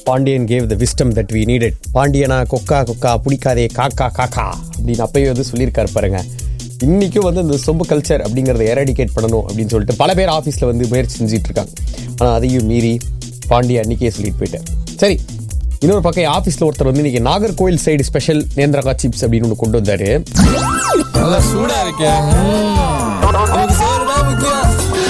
Pandian gave the wisdom that we needed பாண்டியனா கொக்கா கொக்கா பிடிக்காதே காக்கா காக்கா அப்படின்னு அப்பயே வந்து சொல்லியிருக்காரு பாருங்க இன்னைக்கும் வந்து இந்த சொம்பு கல்ச்சர் அப்படிங்கிறத எரடிகேட் பண்ணணும் அப்படின்னு சொல்லிட்டு பல பேர் ஆஃபீஸில் வந்து முயற்சி செஞ்சுட்டு இருக்காங்க ஆனால் அதையும் மீறி பாண்டிய அன்னைக்கே சொல்லிட்டு போயிட்டார் சரி இன்னொரு பக்கம் ஆஃபீஸில் ஒருத்தர் வந்து இன்னைக்கு நாகர்கோவில் சைடு ஸ்பெஷல் நேந்திரகா சிப்ஸ் அப்படின்னு ஒன்று கொண்டு வந்தாரு நல்லா சூடா இருக்கே எனக்கு சோறுதான் முக்கியம்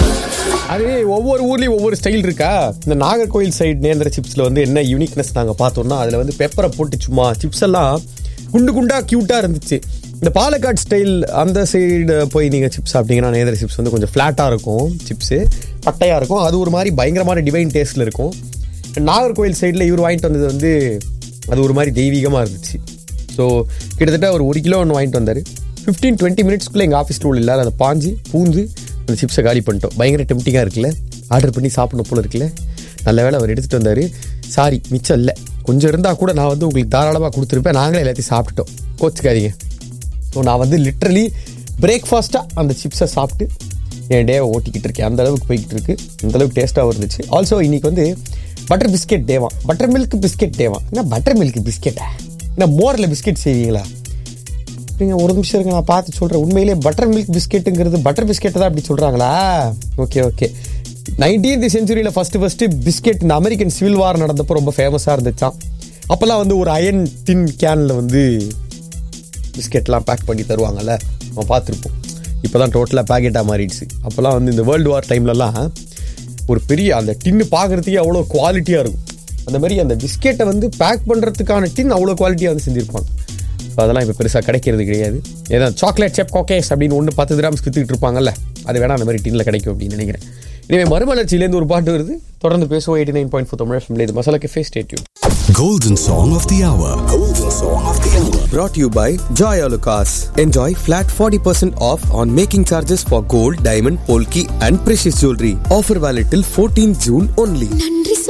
அது ஒவ்வொரு ஊர்லேயும் ஒவ்வொரு ஸ்டைல் இருக்கா இந்த நாகர்கோவில் சைடு நேந்திர சிப்ஸில் வந்து என்ன யூனிக்னஸ் நாங்கள் பார்த்தோம்னா அதில் வந்து பெப்பரை போட்டு சும்மா சிப்ஸ் எல்லாம் குண்டு குண்டா க்யூட்டாக இருந்துச்சு இந்த பாலக்காடு ஸ்டைல் அந்த சைடு போய் நீங்கள் சிப்ஸ் சாப்பிட்டீங்கன்னா நேந்திர சிப்ஸ் வந்து கொஞ்சம் ஃப்ளாட்டாக இருக்கும் சிப்ஸு பட்டையாக இருக்கும் அது ஒரு மாதிரி பயங்கரமான டிவைன் டேஸ்ட்டில் இருக்கும் நாகர்கோவில் சைடில் இவர் வாங்கிட்டு வந்தது வந்து அது ஒரு மாதிரி தெய்வீகமாக இருந்துச்சு ஸோ கிட்டத்தட்ட ஒரு ஒரு கிலோ ஒன்று வாங்கிட்டு வந்தார் ஃபிஃப்டீன் டுவெண்ட்டி மினிட்ஸ்க்குள்ளே எங்கள் ஆஃபீஸில் உள்ள இல்லாத அதை பாஞ்சு பூந்து அந்த சிப்ஸை காலி பண்ணிட்டோம் பயங்கர டெம்டிங்காக இருக்குல்ல ஆர்டர் பண்ணி சாப்பிடணும் போல இருக்குல்ல நல்ல வேளை அவர் எடுத்துகிட்டு வந்தார் சாரி மிச்சம் இல்லை கொஞ்சம் இருந்தால் கூட நான் வந்து உங்களுக்கு தாராளமாக கொடுத்துருப்பேன் நாங்களே எல்லாத்தையும் சாப்பிட்டுட்டோம் கோச்சுக்காதீங்க ஸோ நான் வந்து லிட்ரலி பிரேக்ஃபாஸ்ட்டாக அந்த சிப்ஸை சாப்பிட்டு என் டேவை ஓட்டிக்கிட்டு இருக்கேன் அந்த அளவுக்கு போய்கிட்டு இருக்கு அந்த அளவுக்கு டேஸ்ட்டாகவும் இருந்துச்சு ஆல்சோ இன்னைக்கு வந்து பட்டர் பிஸ்கெட் டேவா பட்டர் மில்க் பிஸ்கெட் டேவா என்ன பட்டர் மில்க் பிஸ்கெட்டா என்ன மோரில் பிஸ்கெட் செய்வீங்களா நீங்க ஒரு நிமிஷம் இருங்க நான் பார்த்து சொல்றேன் உண்மையிலேயே பட்டர் மில்க் பிஸ்கெட்டுங்கிறது பட்டர் பிஸ்கெட் தான் அப்படி சொல்றாங்களா ஓகே ஓகே நைன்டீன்த் செஞ்சுரியில் ஃபர்ஸ்ட் ஃபர்ஸ்ட் பிஸ்கெட் இந்த அமெரிக்கன் சிவில் வார் நடந்தப்போ ரொம்ப ஃபேமஸாக இருந்துச்சாம் அப்போல்லாம் வந்து ஒரு அயன் டின் கேனில் வந்து பிஸ்கெட்லாம் பேக் பண்ணி தருவாங்கல்ல நம்ம பார்த்துருப்போம் இப்போ தான் டோட்டலாக பேக்கெட்டாக மாறிடுச்சு அப்போல்லாம் வந்து இந்த வேர்ல்டு வார் டைம்லலாம் ஒரு பெரிய அந்த டின்னு பார்க்குறதுக்கே அவ்வளோ குவாலிட்டியாக இருக்கும் அந்த மாதிரி அந்த பிஸ்கெட்டை வந்து பேக் பண்ணுறதுக்கான டின் அவ்வளோ குவாலிட்டியாக வந்து செஞ்சுருப்பாங்க ஸோ அதெல்லாம் இப்போ பெருசாக கிடைக்கிறது கிடையாது ஏன்னா சாக்லேட் செப் கோகேஸ் அப்படின்னு ஒன்று பத்து கிராம்ஸ் வித்துக்கிட்டு இருப்பாங்கல்ல அது வேணா அந்த மாதிரி டின்னில் கிடைக்கும் அப்படின்னு நினைக்கிறேன் இனிமே மறுமலர்ச்சியிலேருந்து ஒரு பாட்டு வருது தொடர்ந்து பேசுவோம் eighty nine point four Tamil இது மசாலா கெஃபே ஸ்டேட்யூ Golden Song of the Hour. Golden Song of the Hour. Brought to you by Joy Alucas. Enjoy flat 40% off on making charges for gold, diamond, polki and precious jewelry. Offer valid till 14 June only. நன்றி